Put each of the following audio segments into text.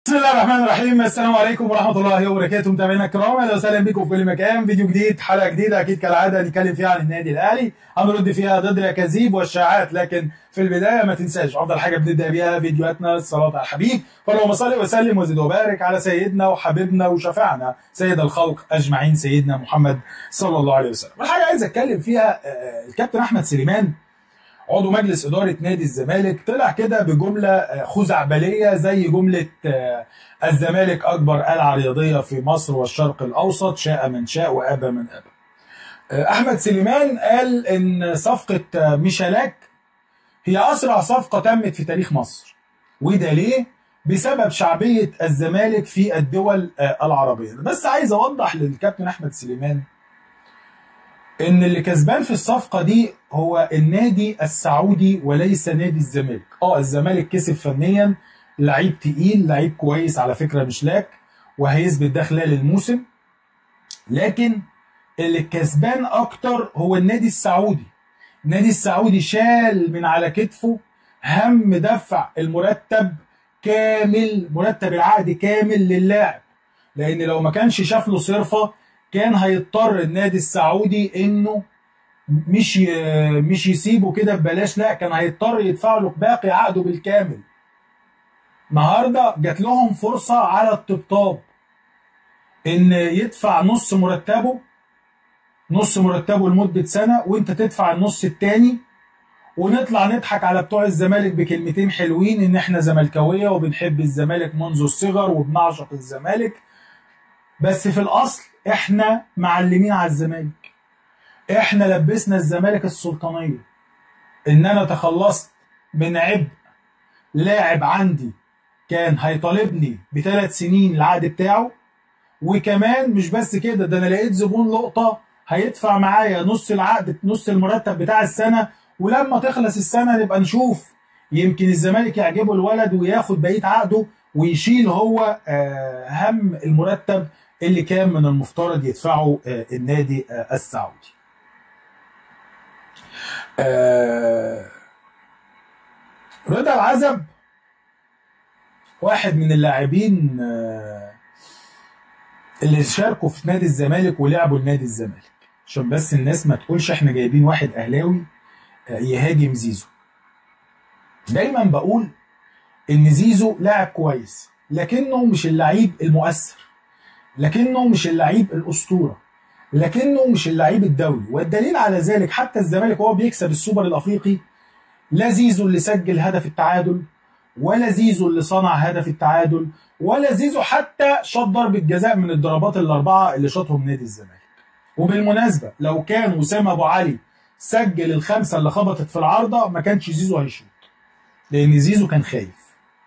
بسم الله الرحمن الرحيم السلام عليكم ورحمه الله وبركاته متابعينا الكرام اهلا وسهلا بكم في كل مكان فيديو جديد حلقه جديده اكيد كالعاده هنتكلم فيها عن النادي الاهلي هنرد فيها ضد الاكاذيب والشائعات لكن في البدايه ما تنساش افضل حاجه بنبدا بيها فيديوهاتنا الصلاه على الحبيب فاللهم صل وسلم وزد وبارك على سيدنا وحبيبنا وشفعنا سيد الخلق اجمعين سيدنا محمد صلى الله عليه وسلم والحاجه عايز اتكلم فيها آه، الكابتن احمد سليمان عضو مجلس إدارة نادي الزمالك طلع كده بجملة آه، خزعبلية زي جملة آه، الزمالك أكبر قلعة رياضية في مصر والشرق الأوسط شاء من شاء وأبى من أبى آه، أحمد سليمان قال إن صفقة آه، ميشالاك هي أسرع صفقة تمت في تاريخ مصر وده ليه؟ بسبب شعبية الزمالك في الدول آه، العربية بس عايز أوضح للكابتن أحمد سليمان ان اللي كسبان في الصفقه دي هو النادي السعودي وليس نادي الزمالك اه الزمالك كسب فنيا لعيب تقيل لعيب كويس على فكره مش لاك وهيثبت ده خلال الموسم لكن اللي كسبان اكتر هو النادي السعودي النادي السعودي شال من على كتفه هم دفع المرتب كامل مرتب العقد كامل للاعب لان لو ما كانش شاف له صرفه كان هيضطر النادي السعودي انه مش ي- مش يسيبه كده ببلاش لا كان هيضطر يدفع له باقي عقده بالكامل النهارده جات لهم فرصه على الطبطاب ان يدفع نص مرتبه نص مرتبه لمده سنه وانت تدفع النص التاني ونطلع نضحك على بتوع الزمالك بكلمتين حلوين ان احنا زملكاويه وبنحب الزمالك منذ الصغر وبنعشق الزمالك بس في الاصل احنا معلمين على الزمالك احنا لبسنا الزمالك السلطانيه ان انا تخلصت من عبء لاعب عندي كان هيطالبني بثلاث سنين العقد بتاعه وكمان مش بس كده ده انا لقيت زبون لقطه هيدفع معايا نص العقد نص المرتب بتاع السنه ولما تخلص السنه نبقى نشوف يمكن الزمالك يعجبه الولد وياخد بقيه عقده ويشيل هو آه، هم المرتب اللي كان من المفترض يدفعه آه، النادي آه، السعودي. آه، رضا العزب واحد من اللاعبين آه، اللي شاركوا في نادي الزمالك ولعبوا لنادي الزمالك عشان بس الناس ما تقولش احنا جايبين واحد اهلاوي آه، يهاجم زيزو دايما بقول ان زيزو لاعب كويس لكنه مش اللعيب المؤثر لكنه مش اللعيب الاسطوره لكنه مش اللعيب الدولي والدليل على ذلك حتى الزمالك وهو بيكسب السوبر الافريقي لا زيزو اللي سجل هدف التعادل ولا زيزو اللي صنع هدف التعادل ولا زيزو حتى شاط ضربه جزاء من الضربات الاربعه اللي شاطهم نادي الزمالك وبالمناسبه لو كان وسام ابو علي سجل الخمسه اللي خبطت في العارضه ما كانش زيزو هيشوط لان زيزو كان خايف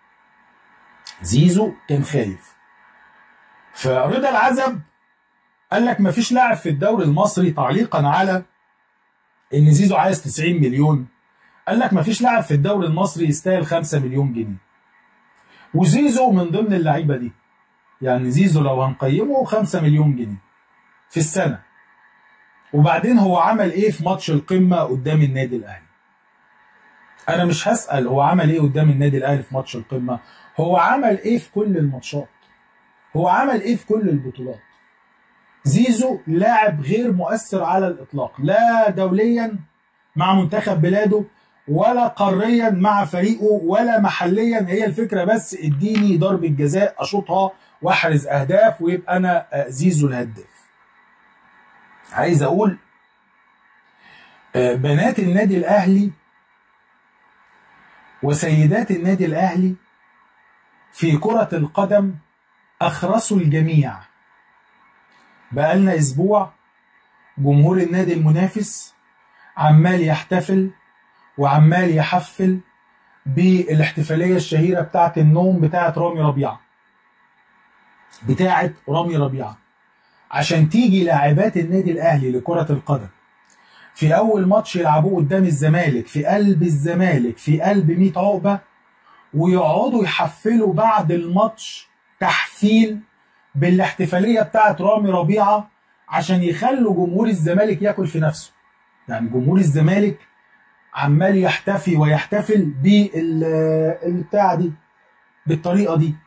زيزو كان خايف فرضا العزب قال لك مفيش لاعب في الدوري المصري تعليقا على ان زيزو عايز 90 مليون قال لك مفيش لاعب في الدوري المصري يستاهل 5 مليون جنيه وزيزو من ضمن اللعيبه دي يعني زيزو لو هنقيمه 5 مليون جنيه في السنه وبعدين هو عمل ايه في ماتش القمه قدام النادي الاهلي انا مش هسال هو عمل ايه قدام النادي الاهلي في ماتش القمه هو عمل ايه في كل الماتشات هو عمل ايه في كل البطولات زيزو لاعب غير مؤثر على الاطلاق لا دوليا مع منتخب بلاده ولا قاريا مع فريقه ولا محليا هي الفكره بس اديني ضربه جزاء اشوطها واحرز اهداف ويبقى انا آه، زيزو الهداف عايز اقول آه، بنات النادي الاهلي وسيدات النادي الاهلي في كره القدم اخرسوا الجميع بقالنا اسبوع جمهور النادي المنافس عمال يحتفل وعمال يحفل بالاحتفاليه الشهيره بتاعه النوم بتاعه رامي ربيعه بتاعه رامي ربيعه عشان تيجي لاعبات النادي الاهلي لكره القدم في اول ماتش يلعبوه قدام الزمالك في قلب الزمالك في قلب 100 عقبه ويقعدوا يحفلوا بعد الماتش تحفيل بالاحتفاليه بتاعه رامي ربيعه عشان يخلوا جمهور الزمالك ياكل في نفسه يعني جمهور الزمالك عمال يحتفي ويحتفل بالبتاع دي بالطريقه دي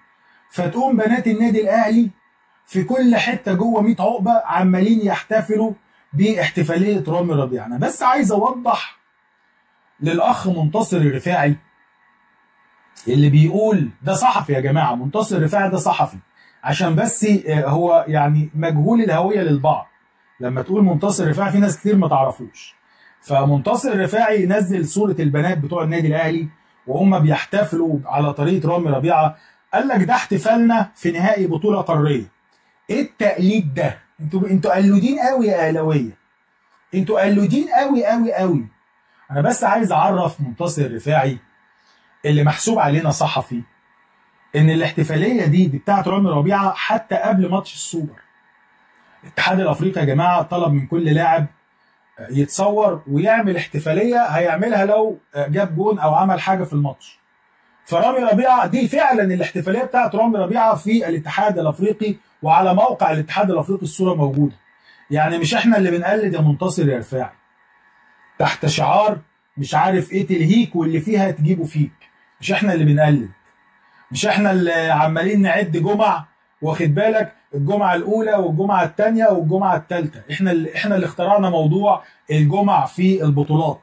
فتقوم بنات النادي الاهلي في كل حته جوه 100 عقبه عمالين يحتفلوا باحتفاليه رامي ربيعه انا بس عايز اوضح للاخ منتصر الرفاعي اللي بيقول ده صحفي يا جماعه منتصر الرفاعي ده صحفي عشان بس هو يعني مجهول الهويه للبعض لما تقول منتصر الرفاعي في ناس كتير ما تعرفوش فمنتصر الرفاعي نزل صوره البنات بتوع النادي الاهلي وهم بيحتفلوا على طريقه رامي ربيعه قال لك ده احتفالنا في نهائي بطوله قاريه ايه التقليد ده انتوا انتوا قلودين قوي يا اهلاويه انتوا قلودين قوي قوي قوي انا بس عايز اعرف منتصر الرفاعي اللي محسوب علينا صحفي ان الاحتفاليه دي دي بتاعت رامي ربيعه حتى قبل ماتش السوبر الاتحاد الافريقي يا جماعه طلب من كل لاعب يتصور ويعمل احتفاليه هيعملها لو جاب جون او عمل حاجه في الماتش فرامي ربيعه دي فعلا الاحتفاليه بتاعت رامي ربيعه في الاتحاد الافريقي وعلى موقع الاتحاد الافريقي الصوره موجوده يعني مش احنا اللي بنقلد يا منتصر يا رفاعي تحت شعار مش عارف ايه تلهيك واللي فيها تجيبه فيك مش احنا اللي بنقلد مش احنا اللي عمالين نعد جمع واخد بالك الجمعة الأولى والجمعة الثانية والجمعة الثالثة احنا اللي احنا اللي اخترعنا موضوع الجمع في البطولات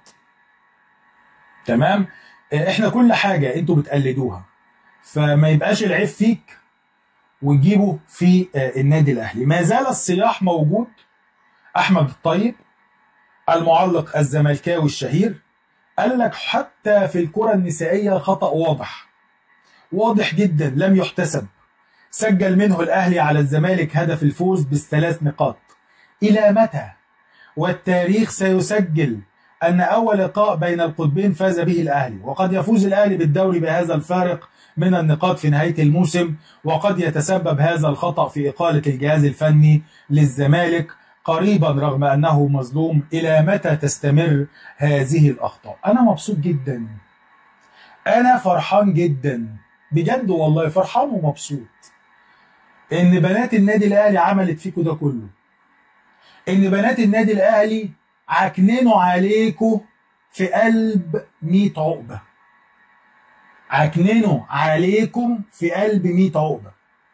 تمام احنا كل حاجة انتوا بتقلدوها فما يبقاش العيب فيك وتجيبه في النادي الأهلي ما زال الصياح موجود أحمد الطيب المعلق الزملكاوي الشهير قال لك حتى في الكرة النسائية خطأ واضح واضح جدا لم يحتسب سجل منه الأهلي على الزمالك هدف الفوز بالثلاث نقاط إلى متى؟ والتاريخ سيسجل أن أول لقاء بين القطبين فاز به الأهلي وقد يفوز الأهلي بالدوري بهذا الفارق من النقاط في نهاية الموسم وقد يتسبب هذا الخطأ في إقالة الجهاز الفني للزمالك قريبا رغم أنه مظلوم إلى متى تستمر هذه الأخطاء أنا مبسوط جدا أنا فرحان جدا بجد والله فرحان ومبسوط ان بنات النادي الاهلي عملت فيكوا ده كله ان بنات النادي الاهلي عكننوا عليكوا في قلب 100 عقبه عكننوا عليكم في قلب 100 عقبه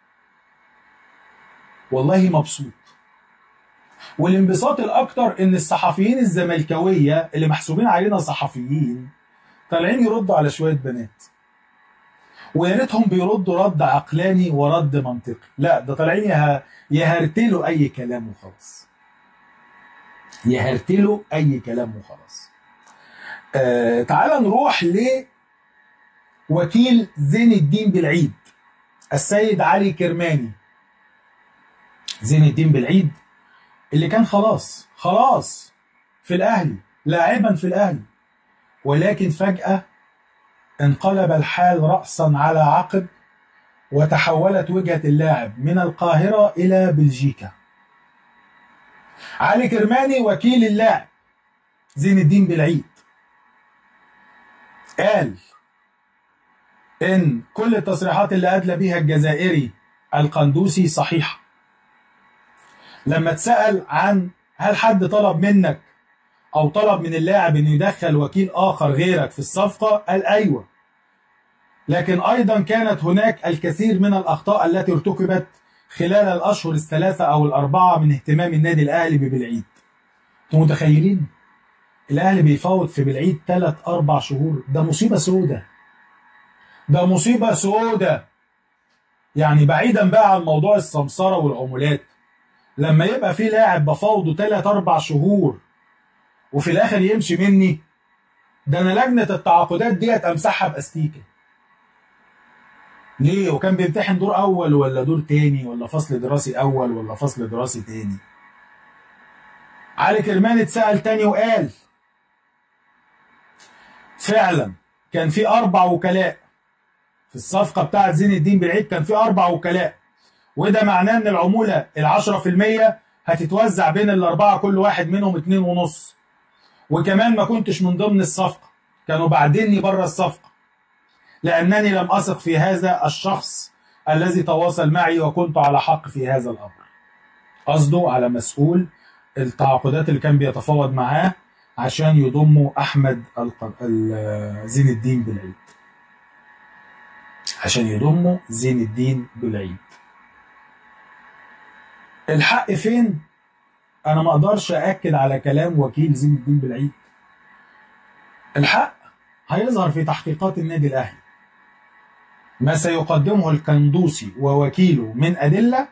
والله مبسوط والانبساط الاكتر ان الصحفيين الزملكاويه اللي محسوبين علينا صحفيين طالعين يردوا على شويه بنات ويا ريتهم بيردوا رد عقلاني ورد منطقي لا ده طالعين يه... يهرتلوا اي كلام وخلاص يهرتلوا اي كلام وخلاص آه تعال نروح لوكيل زين الدين بالعيد السيد علي كرماني زين الدين بالعيد اللي كان خلاص خلاص في الاهلي لاعبا في الاهلي ولكن فجاه انقلب الحال رأسا على عقب وتحولت وجهة اللاعب من القاهرة إلى بلجيكا علي كرماني وكيل اللاعب زين الدين بالعيد قال إن كل التصريحات اللي أدلى بها الجزائري القندوسي صحيحة لما اتسأل عن هل حد طلب منك أو طلب من اللاعب إنه يدخل وكيل آخر غيرك في الصفقة قال أيوه لكن أيضا كانت هناك الكثير من الأخطاء التي ارتكبت خلال الأشهر الثلاثة أو الأربعة من اهتمام النادي الأهلي ببلعيد أنتم متخيلين؟ الأهلي بيفاوض في بلعيد ثلاث أربع شهور ده مصيبة سودة ده مصيبة سودة يعني بعيدا بقى عن موضوع السمسرة والعمولات لما يبقى في لاعب بفاوضه ثلاث أربع شهور وفي الآخر يمشي مني ده أنا لجنة التعاقدات ديت أمسحها بأستيكة ليه وكان بيمتحن دور اول ولا دور تاني ولا فصل دراسي اول ولا فصل دراسي تاني علي كرمان اتسأل تاني وقال فعلا كان في اربع وكلاء في الصفقة بتاعت زين الدين بالعيد كان في اربع وكلاء وده معناه ان العمولة العشرة في المية هتتوزع بين الاربعة كل واحد منهم اتنين ونص وكمان ما كنتش من ضمن الصفقة كانوا بعدني بره الصفقة لأنني لم أثق في هذا الشخص الذي تواصل معي وكنت على حق في هذا الأمر قصده على مسؤول التعاقدات اللي كان بيتفاوض معاه عشان يضموا أحمد زين الدين بالعيد عشان يضموا زين الدين بالعيد الحق فين انا ما اقدرش اكد على كلام وكيل زين الدين بالعيد الحق هيظهر في تحقيقات النادي الاهلي ما سيقدمه القندوسي ووكيله من ادله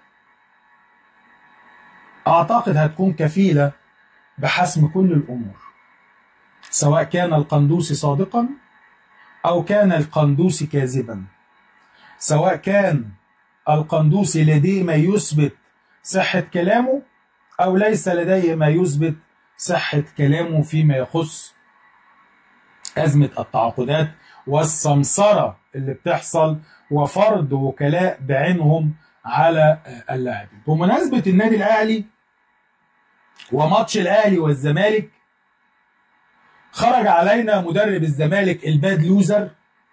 اعتقد هتكون كفيله بحسم كل الامور سواء كان القندوسي صادقا او كان القندوسي كاذبا سواء كان القندوسي لديه ما يثبت صحة كلامه أو ليس لديه ما يثبت صحة كلامه فيما يخص أزمة التعاقدات والسمسرة اللي بتحصل وفرض وكلاء بعينهم على اللاعبين بمناسبة النادي الأهلي وماتش الأهلي والزمالك خرج علينا مدرب الزمالك الباد لوزر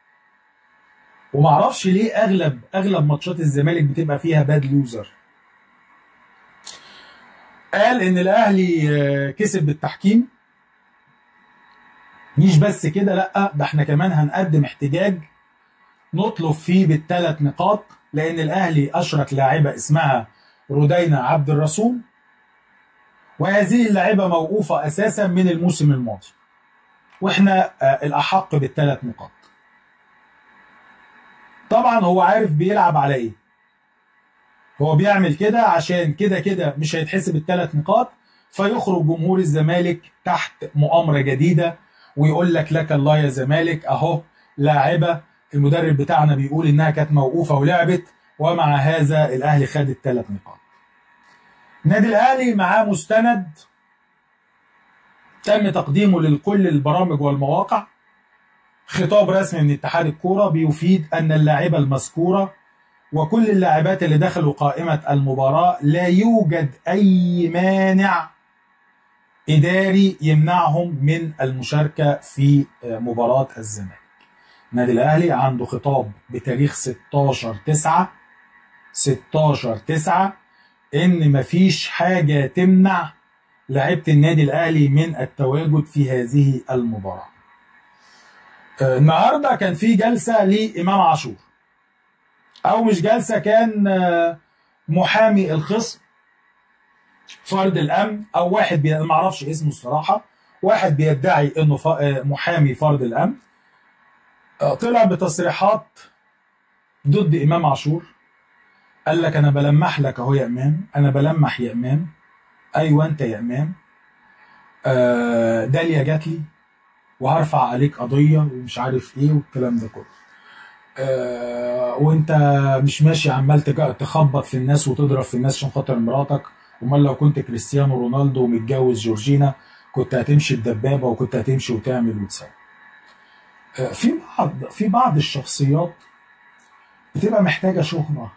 ومعرفش ليه اغلب اغلب ماتشات الزمالك بتبقى فيها باد لوزر قال ان الاهلي كسب بالتحكيم مش بس كده لا ده احنا كمان هنقدم احتجاج نطلب فيه بالثلاث نقاط لان الاهلي اشرك لاعبه اسمها رودينا عبد الرسول وهذه اللاعبه موقوفه اساسا من الموسم الماضي واحنا الاحق بالثلاث نقاط طبعا هو عارف بيلعب على ايه هو بيعمل كده عشان كده كده مش هيتحسب الثلاث نقاط فيخرج جمهور الزمالك تحت مؤامره جديده ويقول لك لك الله يا زمالك اهو لاعبه المدرب بتاعنا بيقول انها كانت موقوفه ولعبت ومع هذا الاهلي خد الثلاث نقاط. النادي الاهلي معاه مستند تم تقديمه لكل البرامج والمواقع خطاب رسمي من اتحاد الكوره بيفيد ان اللاعبه المذكوره وكل اللاعبات اللي دخلوا قائمه المباراه لا يوجد اي مانع اداري يمنعهم من المشاركه في مباراه الزمالك. النادي الاهلي عنده خطاب بتاريخ 16 9 16 9 ان مفيش حاجه تمنع لعيبه النادي الاهلي من التواجد في هذه المباراه. النهارده كان في جلسه لامام عاشور او مش جلسه كان محامي الخصم فرد الامن او واحد بي... ما اعرفش اسمه الصراحه واحد بيدعي انه ف... محامي فرد الامن طلع بتصريحات ضد امام عاشور قال لك انا بلمح لك اهو يا امام انا بلمح يا امام ايوه انت يا امام آه داليا جات لي وهرفع عليك قضيه ومش عارف ايه والكلام ده كله آه وانت مش ماشي عمال تخبط في الناس وتضرب في الناس عشان خاطر مراتك امال لو كنت كريستيانو رونالدو ومتجوز جورجينا كنت هتمشي بدبابه وكنت هتمشي وتعمل وتسوي آه في بعض في بعض الشخصيات بتبقى محتاجه شهره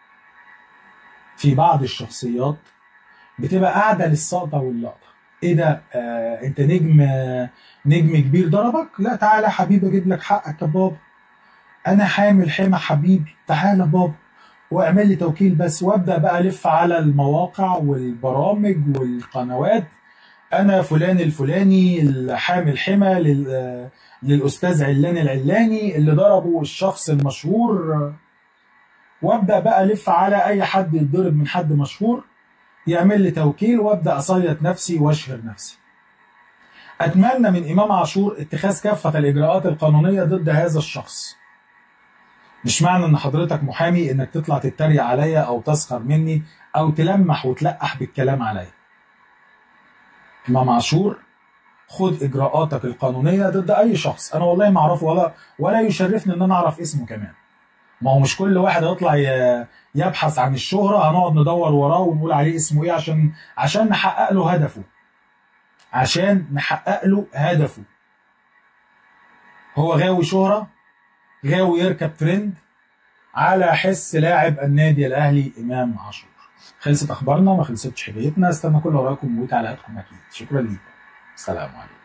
في بعض الشخصيات بتبقى قاعده للسقطه واللقطه ايه ده آه انت نجم آه نجم كبير ضربك لا تعالى يا حبيبي اجيب لك حقك يا بابا انا حامل حمى حبيبي تعالى بابا واعمل لي توكيل بس وابدا بقى الف على المواقع والبرامج والقنوات انا فلان الفلاني الحامل حمى لل... للاستاذ علان العلاني اللي ضربه الشخص المشهور وابدا بقى الف على اي حد يتضرب من حد مشهور يعمل لي توكيل وابدا اصيط نفسي واشهر نفسي اتمنى من امام عاشور اتخاذ كافه الاجراءات القانونيه ضد هذا الشخص مش معنى ان حضرتك محامي انك تطلع تتريق عليا او تسخر مني او تلمح وتلقح بالكلام عليا امام عاشور خد اجراءاتك القانونيه ضد اي شخص انا والله ما اعرفه ولا ولا يشرفني ان انا اعرف اسمه كمان ما هو مش كل واحد يطلع يبحث عن الشهرة هنقعد ندور وراه ونقول عليه اسمه ايه عشان عشان نحقق له هدفه عشان نحقق له هدفه هو غاوي شهرة غاوي يركب ترند على حس لاعب النادي الاهلي امام عاشور خلصت اخبارنا ما خلصتش حكايتنا استنى كل وراكم وتعليقاتكم اكيد شكرا ليكم السلام عليكم